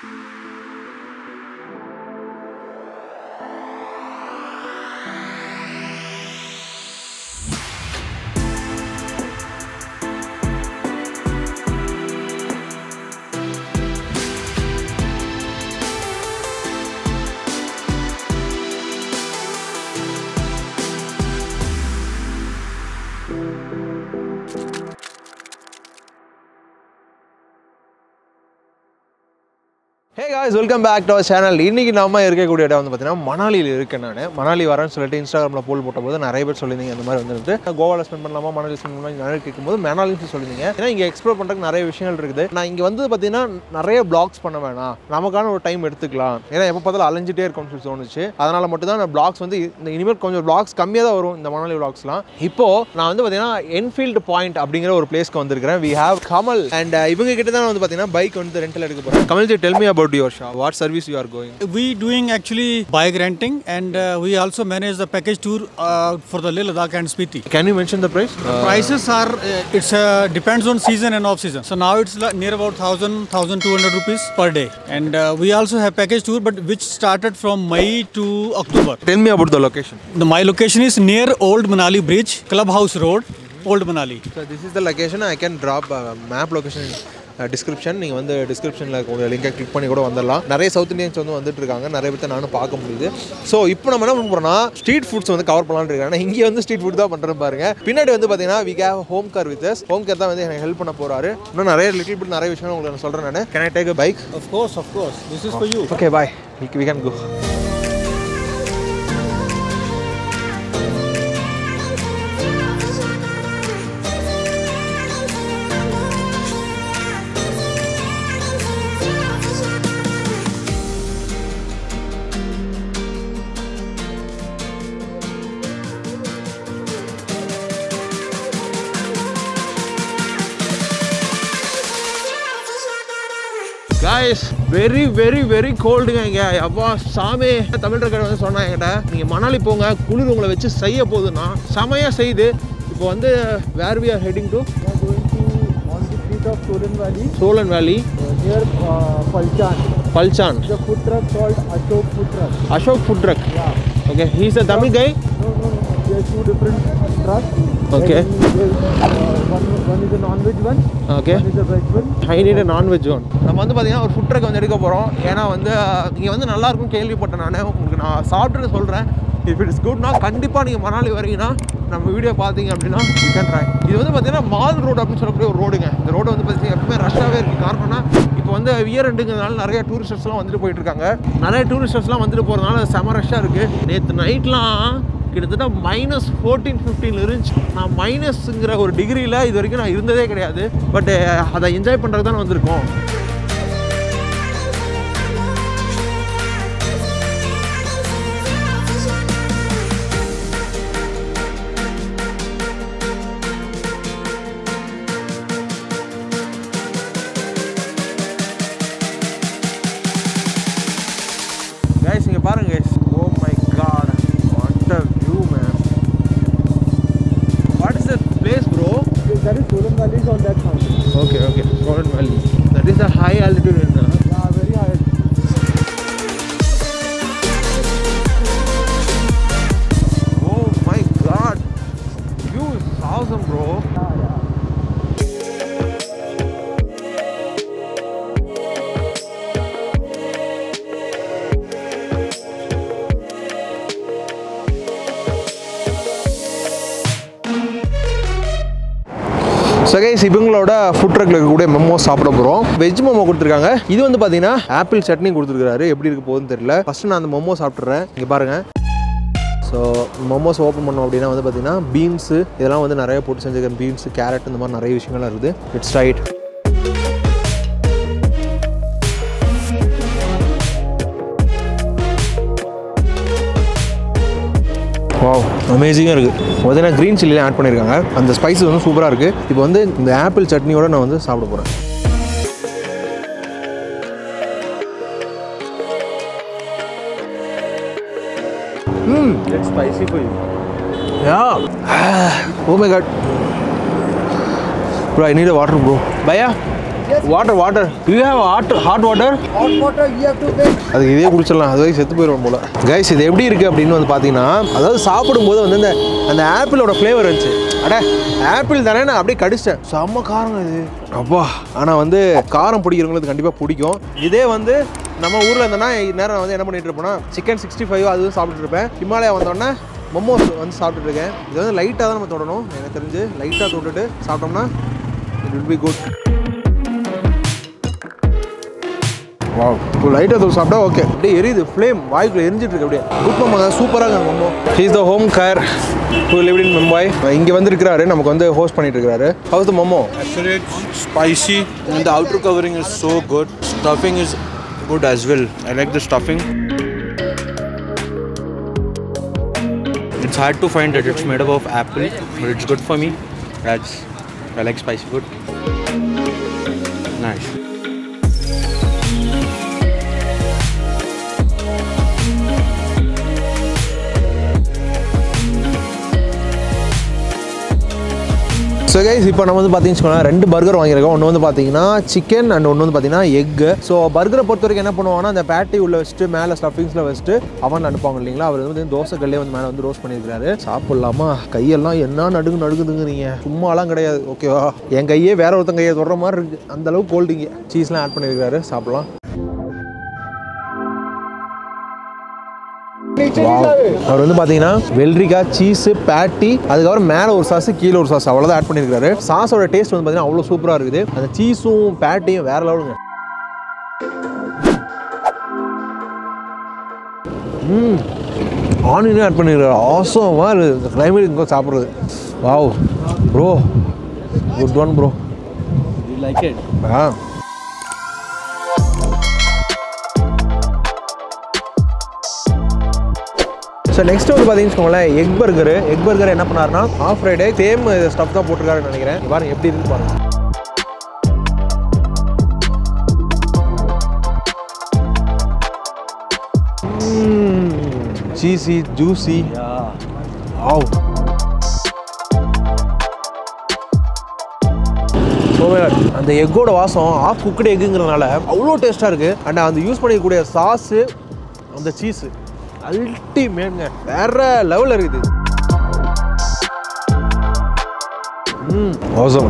Hey guys welcome back to our channel இன்னைக்கு நம்ம இருக்கக்கூடிய இடம் வந்து பார்த்தீங்கன்னா மணாலியில் இருக்கேன் நான் மணாலி வரேன்னு சொல்லிட்டு இன்ஸ்டாகிராமில் போல் போட்டபோது நிறைய பேர் சொல்லியிருந்தீங்க அந்த மாதிரி வந்துட்டு கோவாவில் ஸ்பெண்ட் பண்ணலாமா மணாலி ஸ்பெண்ட் பண்ணலாம் நிறைய கேட்கும்போது மணாலின்னு சொல்லியிருந்தீங்க ஏன்னா இங்கே எக்ஸ்ப்ளோர் பண்ணுறதுக்கு நிறைய விஷயங்கள் இருக்குது நான் இங்கே வந்து பார்த்தீங்கன்னா நிறைய பிளாக்ஸ் பண்ண வேணாம் நமக்கான ஒரு டைம் எடுத்துக்கலாம் ஏன்னா எப்போ பார்த்தாலும் அலைஞ்சிட்டே இருக்கும்னு சொல்லி தோணுச்சு அதனால் மட்டும் தான் நான் பிளாக்ஸ் வந்து இந்த இனிமேல் கொஞ்சம் பிளாக்ஸ் கம்மியாக தான் வரும் இந்த மணாலி பிளாக்ஸ்லாம் இப்போ நான் வந்து பார்த்தீங்கன்னா என்ஃபீல்டு பாயிண்ட் அப்படிங்கிற ஒரு பிளேஸ்க்கு வந்திருக்கிறேன் வி ஹேவ் கமல் அண்ட் இவங்க கிட்ட தான் வந்து பார்த்தீங்கன்னா பைக் வந்து ரெண்டில் எடுக்க போகிறேன் Kamal ji tell me about your show what service you are going We doing actually bike renting and uh, we also manage the package tour uh, for the Leh Ladakh and Spiti. Can you mention the price? Prices are uh, it's uh, depends on season and off season. So now it's like near about 1000 1200 rupees per day. And uh, we also have package tour but which started from May to October. Tell me about the location. The, my location is near Old Manali Bridge, Clubhouse Road, Old Manali. So this is the location. I can drop uh, map location description நீங்கள் வந்து டிஸ்கிரிப்ஷனில் இருக்கக்கூடிய லிங்கை click பண்ணி கூட வந்துடலாம் நிறைய south Indians வந்து வந்துட்டு இருக்காங்க நிறைய பேர்த்த நானும் பார்க்க முடியுது ஸோ இப்போ நம்ம என்ன பண்ண போகிறோம்னா ஸ்ட்ரீட் ஃபுட்ஸ் வந்து கவர் பண்ணலாம்னு இருக்காங்க ஆனால் இங்கே வந்து ஸ்ட்ரீட் ஃபுட் தான் பண்ணுறேன் பாருங்க பின்னாடி வந்து பார்த்தீங்கன்னா we gave home car with home care தான் வந்து எனக்கு ஹெல்ப் பண்ண போகிறாரு இன்னும் நிறைய லிட்டில் பிட் நிறைய விஷயம் உங்களுக்கு நான் சொல்கிறேன் நான் can I take bike Of course, of course. This is for you. Okay bye we can go guys very very very கோல்டுங்க இங்க அப்பா சாமி தமிழ் ரெக்கார்டு வந்து சொன்னாங்க என்கிட்ட நீங்கள் மணாலி போங்க குளிர் உங்களை வச்சு செய்ய போகுதுன்னா செமையாக செய்யுது இப்போ வந்து where we are heading to on the street of Solan Valley Solan valley uh, near uh, Palchan. Palchan There's a food truck called Ashok Food Truck. Ashok food truck Yeah. Okay he's a Tamil guy No, no, no. There's two different trucks. Okay. There's, uh, one, one is a non-veg one. Okay One is a veg one. I need nonveg one நம்ம வந்து பார்த்தீங்கன்னா ஒரு food drug வந்து எடுக்க போகிறோம் ஏன்னா வந்து இங்கே வந்து நல்லா இருக்கும் கேள்விப்பட்டேன் நான் உங்களுக்கு நான் சாப்பிட்டுட்டு சொல்கிறேன் இஃப் இட் இஸ் குட்னா கண்டிப்பாக நீங்கள் மணாலி வரீங்கன்னா நம்ம வீடியோ பார்த்தீங்க அப்படின்னா யூ கேன் ட்ரை இது வந்து பார்த்தீங்கன்னா மால் ரோடு அப்படின்னு சொல்லக்கூடிய ஒரு ரோடுங்க இந்த ரோடு வந்து பார்த்தீங்கன்னா எப்பவுமே ரஷ்ஷாகவே இருக்குது காரணம்னா இப்போ வந்து இயர் ரெண்டுங்கிறதுனால நிறைய டூரிஸ்டர்ஸ்லாம் வந்துட்டு போயிட்டு இருக்காங்க நிறைய டூரிஸ்டர்ஸ்லாம் வந்துட்டு போகிறதுனால செம ரஷ்ஷாக இருக்குது நேற்று நைட்லாம் கிட்டத்தட்ட மைனஸ் ஃபோர்டீன் ஃபிஃப்டீன் இருந்துச்சு நான் மைனஸ்ங்கிற ஒரு டிகிரியில் இது வரைக்கும் நான் இருந்ததே கிடையாது பட் அதை என்ஜாய் பண்ணுறது தான் வந்திருக்கோம் கைஸ் இங்கே பாருங்க guys oh my God what a view man what is the place bro That is Solan Valley is on that mountain. Okay okay Solan valley that is a high altitude in Yeah, very high. Oh my God view is awesome bro சகைஸ் இவங்களோட food ட்ரக்கில் இருக்கக்கூடிய மொமோ சாப்பிட போகிறோம் veg மொமோ கொடுத்துருக்காங்க இது வந்து பார்த்தீங்கன்னா apple chutney கொடுத்துருக்காரு எப்படி இருக்க போகுதுன்னு தெரியல ஃபஸ்ட்டு நான் அந்த மொமோ சாப்பிட்றேன் இங்கே பாருங்கள் ஸோ மொமோஸ் ஓப்பன் பண்ணோம் அப்படின்னா வந்து பார்த்தீங்கன்னா பீன்ஸு இதெல்லாம் வந்து நிறைய போட்டு செஞ்சுருக்க பீன்ஸு கேரட் இந்த மாதிரி நிறைய விஷயங்கள்லாம் இருக்குது இட்ஸ் ரைட் வாவ் அமேசிங்காக இருக்குது பார்த்தீங்கன்னா க்ரீன் சில்லிலாம் ஆட் பண்ணியிருக்காங்க அந்த ஸ்பைசஸ் வந்து சூப்பராக இருக்குது இப்போ வந்து இந்த ஆப்பிள் சட்னியோட நான் வந்து சாப்பிட போகிறேன் It's spicy for you. Yeah. oh my god. Bro, I need a water, bro. Bhaiya, water water you have hot hot water Hot water, you have to wait. அதுக்கு இதே குடிச்சிடலாம் அது வரைக்கும் செத்து போயிடும் போல கைஸ் இது எப்படி இருக்குது அப்படின்னு வந்து பார்த்தீங்கன்னா அதாவது சாப்பிடும்போது வந்து இந்த அந்த ஆப்பிளோட ஃப்ளேவர் இருந்துச்சு அட ஆப்பிள் தானே நான் அப்படியே கடிச்சிட்டேன் செம்ம காரம் இது அப்பா ஆனால் வந்து காரம் பிடிக்கிறவங்களுக்கு கண்டிப்பாக பிடிக்கும் இதே வந்து நம்ம ஊரில் இருந்தோன்னா நேரம் வந்து என்ன பண்ணிட்டு இருப்போம்னா சிக்கன் சிக்ஸ்டி ஃபைவ் அதுவும் சாப்பிட்டுட்டு இருப்பேன் ஹிமாலயா வந்தோடனே மொமோஸ் வந்து சாப்பிட்டுட்டு இருக்கேன் இது வந்து லைட்டாக தான் நம்ம தொடணும் எனக்கு தெரிஞ்சு லைட்டாக தொட்டுட்டு சாப்பிட்டோம்னா it will be good wow இப்போ லைட்டாக தூள் சாப்பிட்டா ஓகே அப்படியே எரியுது ஃப்ளேம் வாய்க்குள்ள எரிஞ்சிட்டு இருக்கு அப்படியே குட் மாமா சூப்பராக இருக்காங்க மம்மோ he's the home care who live in Mumbai இங்கே வந்திருக்கிறாரு நமக்கு வந்து ஹோஸ்ட் பண்ணிட்டு இருக்காரு ஹவுஸ் த மம்மோ Actually, it's spicy and the outer covering is so good. Stuffing is good as well. I like the stuffing. It's hard to find that it's made up of apple, but it's good for me. That's I like spicy food. Nice. So guys இப்போ நம்ம வந்து பார்த்தீங்கன்னா ரெண்டு burger வாங்கியிருக்கோம் ஒன்று வந்து பார்த்தீங்கன்னா chicken and ஒன்று வந்து பார்த்தீங்கன்னா எக்கு ஸோ பர்கரை பொறுத்த வரைக்கும் என்ன பண்ணுவாங்கன்னா அந்த பேட்டி உள்ள வச்சுட்டு மேலே ஸ்டஃபிங்ஸில் வச்சுட்டு அவன் அனுப்பாங்க இல்லைங்களா அவர் வந்து தோசை கல்லே வந்து மேலே வந்து ரோஸ்ட் பண்ணியிருக்காரு சாப்பிட்லாமா கையெல்லாம் என்ன நடுங்கு நடுங்குதுங்க நீங்கள் சும்மாலாம் கிடையாது ஓகேவா என் கையே வேற ஒருத்தன் கையை தொடுற மாதிரி இருக்கு அந்த அளவுக்கு கோல்டிங்க சீஸ்லாம் ஆட் பண்ணியிருக்காரு சாப்பிடலாம் Wow. அவர் வந்து பார்த்தீங்கன்னா வெள்ளரிக்காய் சீஸு பேட்டி அதுக்கப்புறம் மேலே ஒரு சாஸ் கீழே ஒரு சாஸ் அவ்வளோதான் ஆட் பண்ணியிருக்காரு சாஸோட டேஸ்ட் வந்து பார்த்தீங்கன்னா அவ்வளோ சூப்பராக இருக்குது அந்த சீஸும் பேட்டியும் வேற லெவலுங்க ம் ஆனியனும் ஆட் பண்ணியிருக்காரு ஆசமாக இருக்குது இந்த கிளைமேட் இங்கே சாப்பிட்றது wow bro good one bro You like it? ஆ ஸோ நெக்ஸ்ட் வந்து பார்த்தீங்கன்னு வச்சுக்கோங்களேன் எக் பர்கர் எக் பர்கர் என்ன பண்ணாருன்னா ஆஃப் ஃப்ரைடே சேம் ஸ்டஃப் தான் போட்டிருக்காருன்னு நினைக்கிறேன் இங்க பாருங்க எப்படி இருக்கு பாருங்க சீசி ஜூசி ஆவ் So my God. அந்த எக்கோட வாசம் ஆஃப் குக்கடு எக்குங்கிறதுனால அவ்வளோ டேஸ்ட்டாக இருக்குது அண்ட் அந்த யூஸ் பண்ணிக்கக்கூடிய சாஸு அந்த சீஸு அல்டிமேட்ங்க வேற லெவலில் இருக்குது ம் awesome.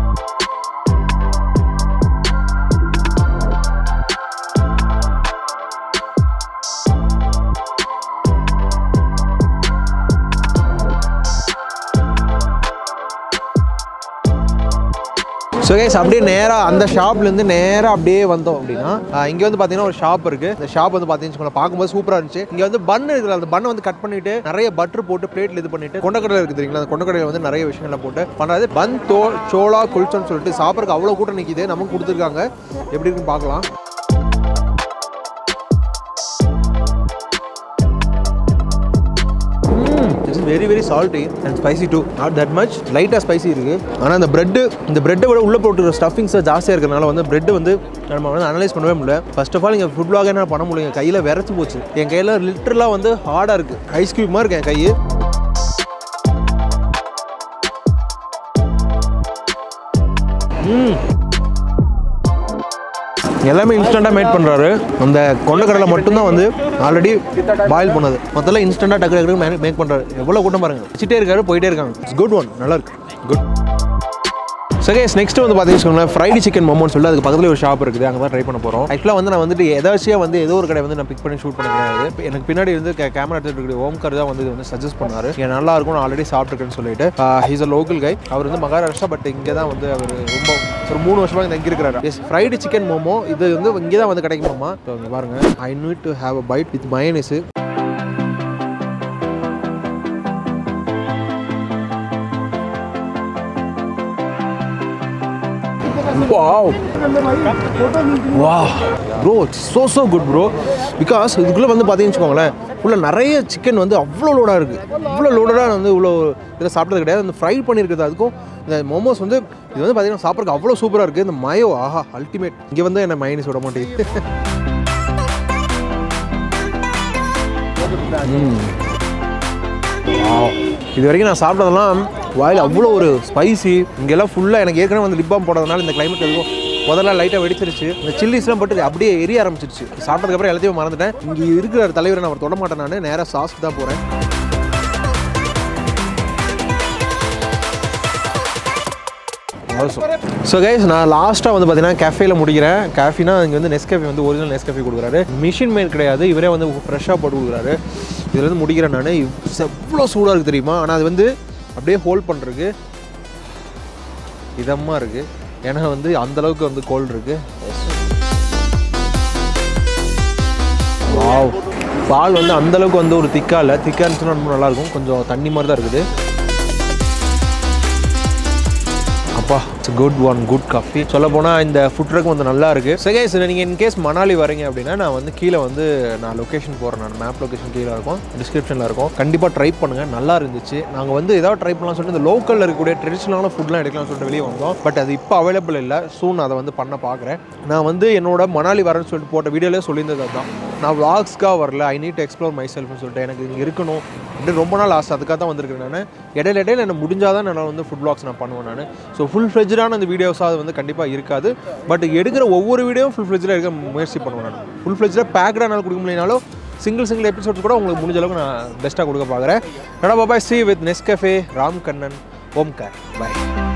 ஸோ கைஸ் அப்படியே நேராக அந்த ஷாப்லேருந்து நேராக அப்படியே வந்தோம் அப்படின்னா இங்கே வந்து பார்த்தீங்கன்னா ஒரு ஷாப் இருக்குது இந்த ஷாப் வந்து பார்த்தீங்கன்னா பார்க்கும்போது சூப்பராக இருந்துச்சு இங்கே வந்து பன் இருக்குது அந்த பண்ணை வந்து கட் பண்ணிட்டு நிறைய பட்டர் போட்டு பிளேட்டில் இது பண்ணிட்டு கொண்டக்கடலை இருக்குது தெரியுங்களா அந்த கொண்டக்கடையில் வந்து நிறைய விஷயங்கள்லாம் போட்டு பண்ணுறது பன் தோ சோளா குல்ச்சோன்னு சொல்லிட்டு சாப்பிட்றதுக்கு அவ்வளோ கூட்டம் நிற்கிது நமக்கு கொடுத்துருக்காங்க எப்படி இருக்குன்னு பார்க்கலாம் it's very very salty and spicy too not that much லைட்டாக ஸ்பைசி இருக்குது ஆனால் இந்த பிரெட்டு இந்த பிரெட்டை விட உள்ளே போட்டுருக்க ஸ்டஃபிங்ஸ் ஜாஸ்தியாக இருக்கிறனால வந்து பிரெட் வந்து நம்ம வந்து அனலைஸ் பண்ணவே முடியல ஃபர்ஸ்ட் ஆஃப் ஆல் இங்கே ஃபுட் பிளாக் என்ன பண்ண முடியும் கையில் விரைச்சி போச்சு என் கையில் லிட்டரலாக வந்து ஹார்டாக இருக்குது ஐஸ் கியூப் மாதிரி இருக்கு என் கை ம் எல்லாமே இன்ஸ்டண்ட்டாக மேட் பண்ணுறாரு அந்த கொண்டக்கடலை மட்டும்தான் வந்து ஆல்ரெடி பாயில் பண்ணது மொத்தம் இன்ஸ்டண்ட்டாக டக்கு டக்கு மேக் பண்ணுறாரு எவ்வளோ கூட்டம் பாருங்க வச்சுட்டே இருக்காரு போயிட்டே இருக்காங்க இட்ஸ் குட் ஒன் நல்லா இருக்கு குட் சகேஸ் நெக்ஸ்ட் வந்து பார்த்தீங்கன்னா ஃப்ரைடு சிக்கன் மோமோன்னு சொல்லி அதுக்கு பக்கத்தில் ஒரு ஷாப் இருக்குது அங்கே தான் ட்ரை பண்ண போகிறோம் ஆக்சுவலாக வந்து நான் வந்துட்டு எதாச்சியாக வந்து ஏதோ ஒரு கடை வந்து நான் பிக் பண்ணி ஷூட் பண்ண கிடையாது இப்ப எனக்கு பின்னாடி வந்து கேமரா எடுத்துட்டு இருக்கிற ஓம்கர் தான் வந்து இது வந்து சஜஸ்ட் பண்ணாரு இங்கே நல்லா இருக்கும் நான் ஆல்ரெடி சாப்பிட்ருக்கேன்னு சொல்லிட்டு ஹீஸ் அ லோக்கல் கை அவர் வந்து மகாராஷ்டிரா பட் இங்கே தான் வந்து அவர் ரொம்ப ஒரு மூணு வருஷமாக இங்கே இருக்கிறாரு எஸ் ஃப்ரைடு சிக்கன் மோமோ இது வந்து இங்கே தான் வந்து கிடைக்குமாமா ஸோ இங்கே பாருங்க I need to have a bite with mayonnaise wow வா bro so so good bro because இதுக்குள்ளே வந்து பார்த்தீங்கன்னு வச்சுக்கோங்களேன் உள்ள நிறைய சிக்கன் வந்து அவ்வளோ லோடாக இருக்குது அவ்வளோ லோடடாக வந்து இவ்வளோ இதில் சாப்பிட்டது கிடையாது அந்த ஃப்ரை பண்ணியிருக்கிறது அதுக்கும் இந்த மோமோஸ் வந்து இது வந்து பார்த்தீங்கன்னா சாப்பிட்றதுக்கு அவ்வளோ சூப்பராக இருக்குது இந்த மயோ ஆஹா அல்டிமேட் இங்கே வந்து என்ன மைனஸ் விட மாட்டேங்குது ம். Wow. இது வரைக்கும் நான் சாப்பிட்டதெல்லாம் வாயில் அவ்வளோ ஒரு ஸ்பைசி இங்கெல்லாம் ஃபுல்லாக எனக்கு ஏற்கனவே வந்து லிப் பாம் போடுறதுனால இந்த கிளைமேட் எதுவும் முதல்ல லைட்டாக வெடிச்சிருச்சு இந்த சில்லிஸ்லாம் போட்டு இது அப்படியே எரிய ஆரம்பிச்சிருச்சு சாப்பிட்டதுக்கப்புறம் எல்லாத்தையும் மறந்துட்டேன் இங்கே இருக்கிற தலைவரை நான் அவர் தொட மாட்டேன் நான் நேராக சாஸ்க்கு தான் போகிறேன் ஸோ கைஸ் நான் லாஸ்ட்டாக வந்து பார்த்தீங்கன்னா கேஃபேல முடிக்கிறேன் கேஃபினா இங்கே வந்து நெஸ்கேஃபே வந்து ஒரிஜினல் நெஸ்கேஃபே கொடுக்குறாரு மிஷின் மேட் கிடையாது இவரே வந்து ஃப்ரெஷ்ஷாக போட்டு கொடுக்குறாரு இதில் வந்து முடிக்கிறேன் நான் எவ்வளோ சூடாக இருக்குது தெரியுமா ஆனால் அது வந்து அப்படியே ஹோல்ட் பண்ணுறதுக்கு இதமாக இருக்குது ஏன்னா வந்து அந்த அளவுக்கு வந்து கோல்டு இருக்குது வாவ் பால் வந்து அந்த அளவுக்கு வந்து ஒரு திக்கா இல்லை திக்கா இருந்துச்சுன்னா ரொம்ப நல்லாயிருக்கும் கொஞ்சம் தண்ணி மாதிரி தான் இருக்குது அப்பா it's good one good coffee சொல்ல போனால் இந்த ஃபுட் ட்ரக் வந்து நல்லா இருக்குது செகேஸ் நீங்கள் இன்கேஸ் மணாலி வரீங்க அப்படின்னா நான் வந்து கீழே வந்து நான் லொக்கேஷன் போகிறேன் நான் மேப் லொக்கேஷன் கீழே இருக்கும் டிஸ்கிரிப்ஷனில் இருக்கும் கண்டிப்பாக ட்ரை பண்ணுங்கள் நல்லா இருந்துச்சு நாங்கள் வந்து ஏதாவது ட்ரை பண்ணலாம் சொல்லிட்டு இந்த லோக்கலில் இருக்கக்கூடிய ட்ரெடிஷ்னலான ஃபுட்லாம் எடுக்கலாம்னு சொல்லிட்டு வெளியே வந்தோம் பட் அது இப்போ அவைலபிள் இல்லை சூன் அதை வந்து பண்ண பார்க்குறேன் நான் வந்து என்னோட மணாலி வரேன்னு சொல்லிட்டு போட்ட வீடியோலே சொல்லியிருந்தது அதுதான் நான் vlogsக்காக வரல I need to explore my செல்ஃப்னு சொல்லிட்டு எனக்கு இங்கே இருக்கணும் அப்படின்னு ரொம்ப நாள் ஆசை அதுக்காக தான் வந்திருக்கேன் நான் இடையில இடையில எனக்கு முடிஞ்சால் தான் நான் வந்து ஃபுட் vlogs நான் பண்ணுவேன் நான் ஸோ ஃபுல் ஃப்ளெஜ்டான அந்த வீடியோஸாக அது வந்து கண்டிப்பாக இருக்காது பட் எடுக்கிற ஒவ்வொரு வீடியோவும் ஃபுல் ஃப்ளெஜ்டாக இருக்க முயற்சி பண்ணுவேன் நான் ஃபுல் ஃப்ளெஜ்டாக பேக்டாக என்னால் கொடுக்க முடியலனாலும் சிங்கிள் சிங்கிள் எபிசோட்ஸ் கூட உங்களுக்கு முடிஞ்ச அளவுக்கு நான் பெஸ்ட்டாக கொடுக்க பார்க்குறேன் கடா பாபாய் சி with Nescafe Ram Kannan Omkar bye